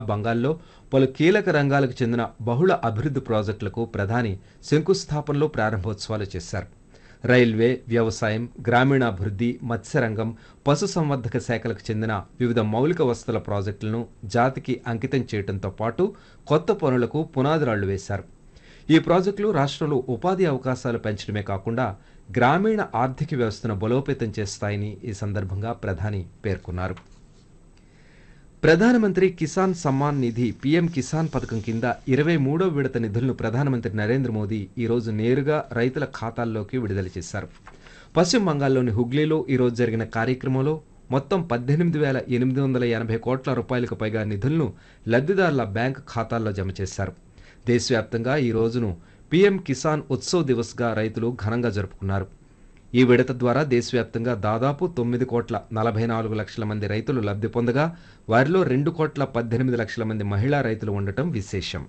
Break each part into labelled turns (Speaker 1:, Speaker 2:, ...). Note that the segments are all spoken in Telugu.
Speaker 1: బంగాల్లో పలు కీలక రంగాలకు చెందిన బహుళ అభివృద్ధి ప్రాజెక్టులకు ప్రధాని శంకుస్థాపనలో ప్రారంభోత్సవాలు చేశారు రైల్వే వ్యవసాయం గ్రామీణాభివృద్ధి మత్స్యరంగం పశుసంవర్ధక శాఖలకు చెందిన వివిధ మౌలిక వసతుల ప్రాజెక్టులను జాతికి అంకితం చేయడంతో పాటు కొత్త పనులకు పునాదిరాళ్లు వేశారు ఈ ప్రాజెక్టులు రాష్ట్రంలో ఉపాధి అవకాశాలు పెంచడమే కాకుండా గ్రామీణ ఆర్థిక వ్యవస్థను బలోపేతం చేస్తాయని ఈ సందర్భంగా ప్రధాని పేర్కొన్నారు ప్రధానమంత్రి కిసాన్ సమ్మాన్ నిధి పీఎం కిసాన్ పథకం కింద ఇరవై మూడో విడత నిధులను ప్రధానమంత్రి నరేంద్ర మోదీ ఈరోజు నేరుగా రైతుల ఖాతాల్లోకి విడుదల చేశారు పశ్చిమ బంగాల్లోని హుగ్లీలో ఈరోజు జరిగిన కార్యక్రమంలో మొత్తం పద్దెనిమిది వేల ఎనిమిది వందల ఎనభై కోట్ల రూపాయలకు పైగా నిధులను లబ్ధిదారుల బ్యాంకు ఖాతాల్లో జమ చేశారు దేశవ్యాప్తంగా ఈ రోజును పీఎం కిసాన్ ఉత్సవ్ దివస్గా రైతులు ఘనంగా జరుపుకున్నారు ఈ విడత ద్వారా దేశవ్యాప్తంగా దాదాపు తొమ్మిది కోట్ల నలభై నాలుగు లక్షల మంది రైతులు లబ్ధి పొందగా వారిలో రెండు కోట్ల పద్దెనిమిది లక్షల మంది మహిళా రైతులు ఉండటం విశేషం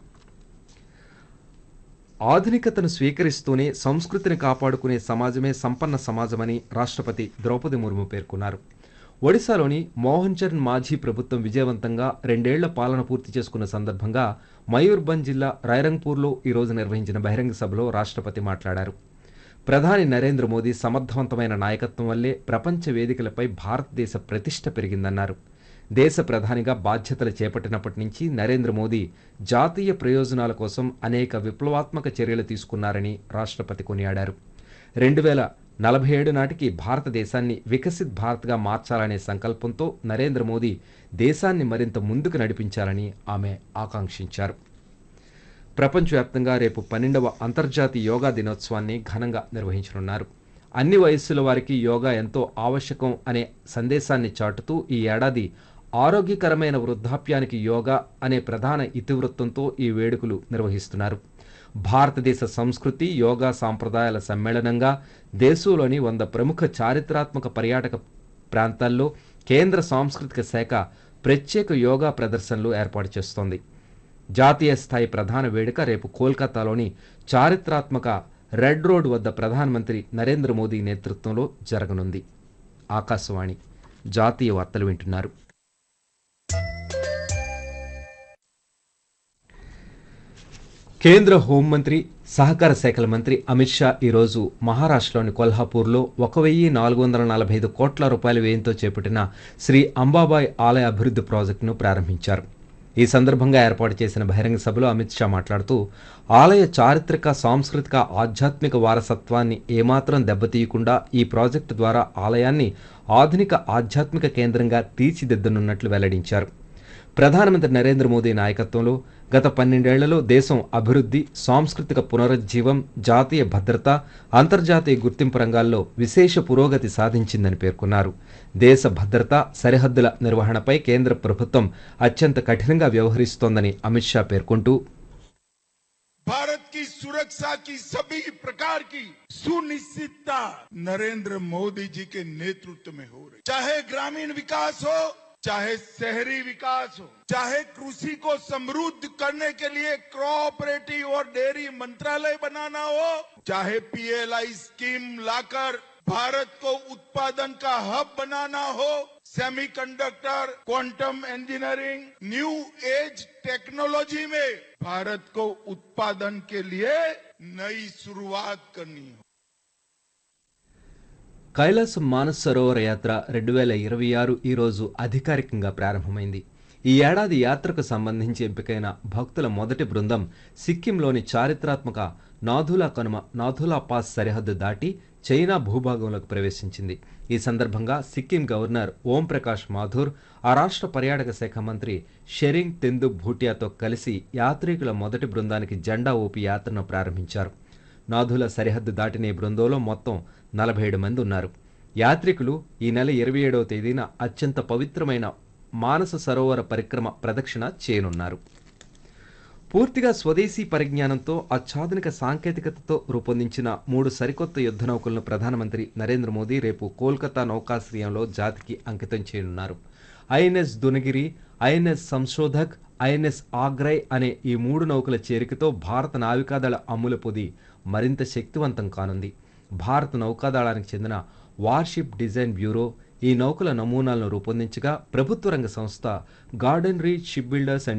Speaker 1: ఆధునికతను స్వీకరిస్తూనే సంస్కృతిని కాపాడుకునే సమాజమే సంపన్న సమాజమని రాష్ట్రపతి ద్రౌపది ముర్ము పేర్కొన్నారు ఒడిశాలోని మోహన్ చరణ్ మాఝీ ప్రభుత్వం విజయవంతంగా రెండేళ్ల పాలన పూర్తి చేసుకున్న సందర్భంగా మయూర్భంజ్ జిల్లా రాయరంగ్పూర్లో ఈరోజు నిర్వహించిన బహిరంగ సభలో రాష్ట్రపతి మాట్లాడారు ప్రధాని నరేంద్ర మోదీ సమర్థవంతమైన నాయకత్వం వల్లే ప్రపంచ వేదికలపై భారతదేశ ప్రతిష్ట పెరిగిందన్నారు దేశ ప్రధానిగా బాధ్యతలు చేపట్టినప్పటి నుంచి నరేంద్ర మోదీ జాతీయ ప్రయోజనాల కోసం అనేక విప్లవాత్మక చర్యలు తీసుకున్నారని రాష్ట్రపతి కొనియాడారు రెండు వేల నలభై ఏడు నాటికి భారతదేశాన్ని వికసిత్ భారత్గా మార్చాలనే సంకల్పంతో నరేంద్ర మోదీ దేశాన్ని మరింత ముందుకు నడిపించాలని ఆమె ఆకాంక్షించారు ప్రపంచవ్యాప్తంగా రేపు పన్నెండవ అంతర్జాతీయ యోగా దినోత్సవాన్ని ఘనంగా నిర్వహించనున్నారు అన్ని వయస్సుల వారికి యోగా ఎంతో ఆవశ్యకం అనే సందేశాన్ని చాటుతూ ఈ ఏడాది ఆరోగ్యకరమైన వృద్ధాప్యానికి యోగా అనే ప్రధాన ఇతివృత్తంతో ఈ వేడుకలు నిర్వహిస్తున్నారు భారతదేశ సంస్కృతి యోగా సాంప్రదాయాల సమ్మేళనంగా దేశంలోని వంద ప్రముఖ చారిత్రాత్మక పర్యాటక ప్రాంతాల్లో కేంద్ర సాంస్కృతిక శాఖ ప్రత్యేక యోగా ప్రదర్శనలు ఏర్పాటు చేస్తోంది జాతీయ స్థాయి ప్రధాన వేడుక రేపు కోల్కతాలోని చారిత్రాత్మక రెడ్ రోడ్ వద్ద ప్రధానమంత్రి నరేంద్ర మోదీ నేతృత్వంలో జరగనుంది ఆకాశవాణి జాతీయ వార్తలు వింటున్నారు కేంద్ర హోంమంత్రి సహకార శాఖల మంత్రి అమిత్ షా ఈరోజు మహారాష్ట్రలోని కొల్హాపూర్లో ఒక వెయ్యి నాలుగు వందల నలభై ఐదు కోట్ల రూపాయల వ్యయంతో చేపట్టిన శ్రీ అంబాబాయ్ ఆలయ అభివృద్ధి ప్రాజెక్టును ప్రారంభించారు ఈ సందర్భంగా ఏర్పాటు చేసిన బహిరంగ సభలో అమిత్ షా మాట్లాడుతూ ఆలయ చారిత్రక సాంస్కృతిక ఆధ్యాత్మిక వారసత్వాన్ని ఏమాత్రం దెబ్బతీయకుండా ఈ ప్రాజెక్టు ద్వారా ఆలయాన్ని ఆధునిక ఆధ్యాత్మిక కేంద్రంగా తీర్చిదిద్దనున్నట్లు వెల్లడించారు ప్రధానమంత్రి నరేంద్ర మోదీ నాయకత్వంలో గత పన్నెండేళ్లలో దేశం అభివృద్ధి సాంస్కృతిక పునరుజ్జీవం జాతీయ భద్రత అంతర్జాతీయ గుర్తింపు రంగాల్లో విశేష పురోగతి సాధించిందని పేర్కొన్నారు దేశ భద్రత సరిహద్దుల నిర్వహణపై కేంద్ర ప్రభుత్వం అత్యంత కఠినంగా వ్యవహరిస్తోందని అమిత్ షా పేర్కొంటూ
Speaker 2: भारत की सुरक्षा की सभी प्रकार की सुनिश्चितता नरेंद्र मोदी जी के नेतृत्व में हो रही चाहे ग्रामीण विकास हो चाहे शहरी विकास हो चाहे कृषि को समृद्ध करने के लिए कोऑपरेटिव और डेयरी मंत्रालय बनाना हो चाहे पीएलआई स्कीम लाकर भारत को उत्पादन का हब बनाना हो semiconductor quantum engineering new age technology में भारत को उत्पादन के लिए नई शुरुआत करनी हो
Speaker 1: కైలాస మానస్ సరోవర యాత్ర రెండు వేల ఇరవై ఆరు ఈరోజు అధికారికంగా ప్రారంభమైంది ఈ ఏడాది యాత్రకు సంబంధించి ఎంపికైన భక్తుల మొదటి బృందం సిక్కింలోని చారిత్రాత్మక నాథులా కనుమ నాథులా పాస్ సరిహద్దు దాటి చైనా భూభాగంలోకి ప్రవేశించింది ఈ సందర్భంగా సిక్కిం గవర్నర్ ఓం ప్రకాష్ మాథూర్ ఆ రాష్ట్ర పర్యాటక శాఖ మంత్రి షెరింగ్ తెందు భూటియాతో కలిసి యాత్రికుల మొదటి బృందానికి జెండా ఊపి యాత్రను ప్రారంభించారు నాథుల సరిహద్దు దాటిన ఈ బృందంలో మొత్తం నలభై ఏడు మంది ఉన్నారు యాత్రికులు ఈ నెల ఇరవై ఏడవ తేదీన అత్యంత పవిత్రమైన మానస సరోవర పరిక్రమ ప్రదక్షిణ చేయనున్నారు పూర్తిగా స్వదేశీ పరిజ్ఞానంతో అత్యాధునిక సాంకేతికతతో రూపొందించిన మూడు సరికొత్త యుద్ధ నౌకలను ప్రధానమంత్రి నరేంద్ర మోదీ రేపు కోల్కతా నౌకాశ్రయంలో జాతికి అంకితం చేయనున్నారు INS Dunagiri INS Samshodhak INS Agray అనే ఈ మూడు నౌకల చేరికతో భారత నావికాదళ అమ్ముల పొది మరింత శక్తివంతం కానుంది భారత నౌకాదళానికి చెందిన వార్షిప్ డిజైన్ బ్యూరో ఈ నౌకల నమూనాలను రూపొందించగా ప్రభుత్వ రంగ సంస్థ garden reach shipbuilders and